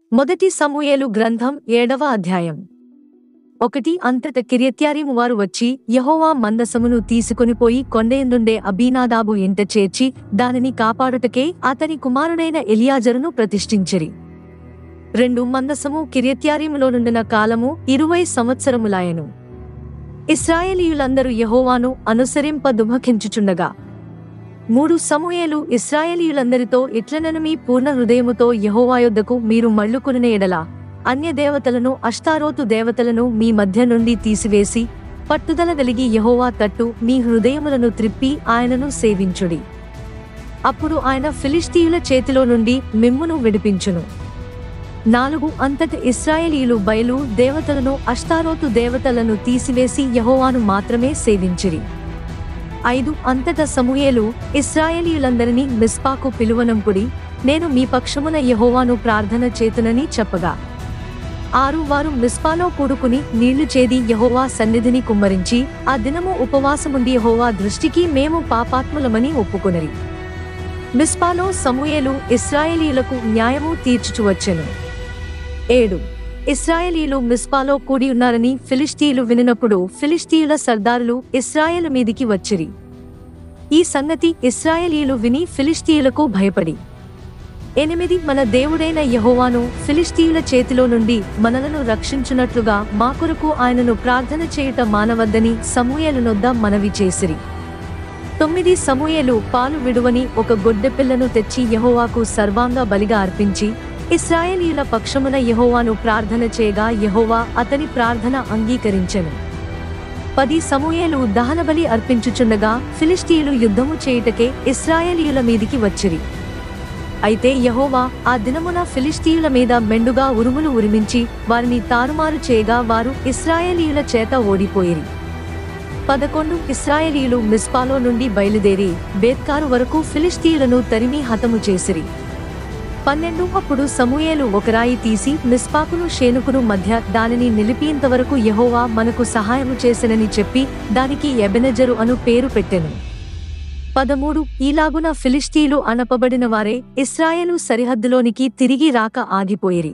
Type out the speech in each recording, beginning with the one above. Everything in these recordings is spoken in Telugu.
మొదటి సమూయేలు గ్రంథం ఏడవ అధ్యాయం ఒకటి అంతట కిర్యత్యారీము వారు వచ్చి యెహోవా మందసమును తీసుకొనిపోయి కొండయందుండే అబీనాదాబు ఇంట చేర్చి దానిని కాపాడుటకే అతని కుమారుడైన ఎలియాజరును ప్రతిష్ఠించిరి రెండు మందసము కిర్యత్యారీములోనుండిన కాలము ఇరువై సంవత్సరములాయను ఇస్రాయేలీయులందరూ యెహోవాను అనుసరింప దుమఖించుచుండగా మూడు సమూయేలు ఇస్రాయేలీయులందరితో ఇట్లనను మీ పూర్ణ హృదయముతో యెహోవా యొద్దకు మీరు మళ్ళుకుని ఎడల అన్య దేవతలను అష్టారోతు దేవతలను మీ మధ్య నుండి తీసివేసి పట్టుదల వెలిగి యెహోవా తట్టు మీ హృదయములను త్రిప్పి ఆయనను సేవించుడి అప్పుడు ఆయన ఫిలిష్తీయుల చేతిలో నుండి మిమ్మును విడిపించును నాలుగు అంతట ఇస్రాయేలీయులు బయలు దేవతలను అష్టారోతు దేవతలను తీసివేసి యెహోవాను మాత్రమే సేవించిరి ఐదు అంతట సమూయేలు ఇస్రాయేలీయులందరినీ మిస్పాకు పిలువనంపుడి నేను మీ పక్షమున యెహోవాను ప్రార్థన చేతునని చెప్పగా ఆరు వారు మిస్పాలో కూడుకుని నీళ్లు చేది యెహోవా సన్నిధిని కుమ్మరించి ఆ దినము ఉపవాసముండి యెహోవా దృష్టికి మేము పాపాత్ములమని ఒప్పుకొనిరి మిస్పాలో సమూయేలు ఇస్రాయేలీయులకు న్యాయము తీర్చుచువచ్చెను ఏడు ఇస్రాయేలీలు మిస్పాలో కూడి ఉన్నారని ఫిలిష్తీయులు వినినప్పుడు ఫిలిష్తీయుల సర్దారులు ఇస్రాయేలు మీదికి వచ్చిరి ఈ సంగతి ఇస్రాయేలీలు విని ఫిలిష్తీయులకు భయపడి ఎనిమిది మన దేవుడైన యెహోవాను ఫిలిష్తీయుల చేతిలో నుండి మనలను రక్షించున్నట్లుగా మా కొరకు ఆయనను ప్రార్థన చేయుట మానవద్దని సమూయేలునొద్ద మనవి చేసిరి తొమ్మిది సమూయేలు పాలు విడువని ఒక గొడ్డెపిల్లను తెచ్చి యెహోవాకు సర్వాంగ బలిగా అర్పించి ఇస్రాయేలీయుల పక్షమున యెహోవాను ప్రార్థన చేయగా యెహోవా అతని ప్రార్థన అంగీకరించెను పది సమూయేలు దహనబలి అర్పించుచుండగా ఫిలిష్తీయులు యుద్ధము చేయుటకే ఇస్రాయేలీయుల మీదికి వచ్చిరి అయితే యెహోవా ఆ దినమున ఫిలిష్తీయుల మీద మెండుగా ఉరుములు ఉరిమించి వారిని తారుమారు చేయగా వారు ఇస్రాయేలీయుల చేత ఓడిపోయిరి పదకొండు ఇస్రాయేలీయులు మిస్పాలో నుండి బయలుదేరి బేత్కారు వరకు ఫిలిష్తీయులను తరిమి హతము చేసిరి పన్నెండు అప్పుడు సమూయేలు ఒక రాయి తీసి మిస్పాకును షేనుకును మధ్య దానిని నిలిపియంతవరకు యెహోవా మనకు సహాయము చేసెనని చెప్పి దానికి ఎబెనెజరు అను పేరు పెట్టెను పదమూడు ఈలాగున ఫిలిష్తీయులు అనపబడిన వారే ఇస్రాయేలు సరిహద్దులోనికి తిరిగి రాక ఆగిపోయిరి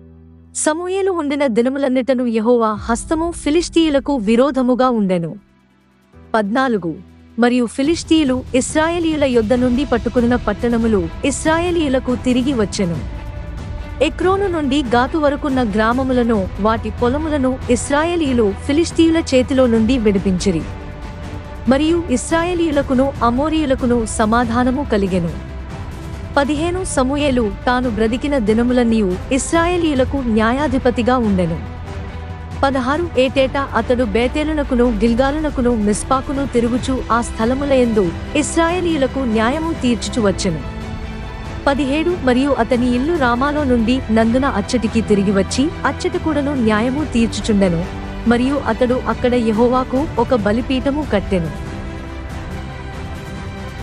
సమూయేలు ఉండిన దినములన్నిటను యెహోవా హస్తము ఫిలిష్తీయులకు విరోధముగా ఉండెను పద్నాలుగు మరియు ఫిలిష్తీయులు ఇస్రాయేలీయుల యొద్ద నుండి పట్టుకున్న పట్టణములు ఇస్రాయేలీయులకు తిరిగి వచ్చెను ఎక్రోను నుండి గాతు వరకున్న గ్రామములను వాటి పొలములను ఇస్రాయేలీయులు ఫిలిష్తీయుల చేతిలో నుండి విడిపించిరి మరియు ఇస్రాయేలీయులకును అమోరీయులకును సమాధానము కలిగెను పదిహేను సమూయేలు తాను బ్రతికిన దినములన్నీయు ఇస్రాయేలీయులకు న్యాయాధిపతిగా ఉండెను పదహారు ఏటేటా అతడు బేతేలునకును గిల్గాలునకును మిస్పాకును తిరుగుచు ఆ స్థలములయందు ఇస్రాయేలీయులకు న్యాయము తీర్చుచు వచ్చెను పదిహేడు మరియు అతని ఇల్లు రామాలో నుండి నందున అచ్చటికి తిరిగి వచ్చి అచ్చట కూడాను న్యాయము తీర్చుచుండెను మరియు అతడు అక్కడ యెహోవాకు ఒక బలిపీఠము కట్టెను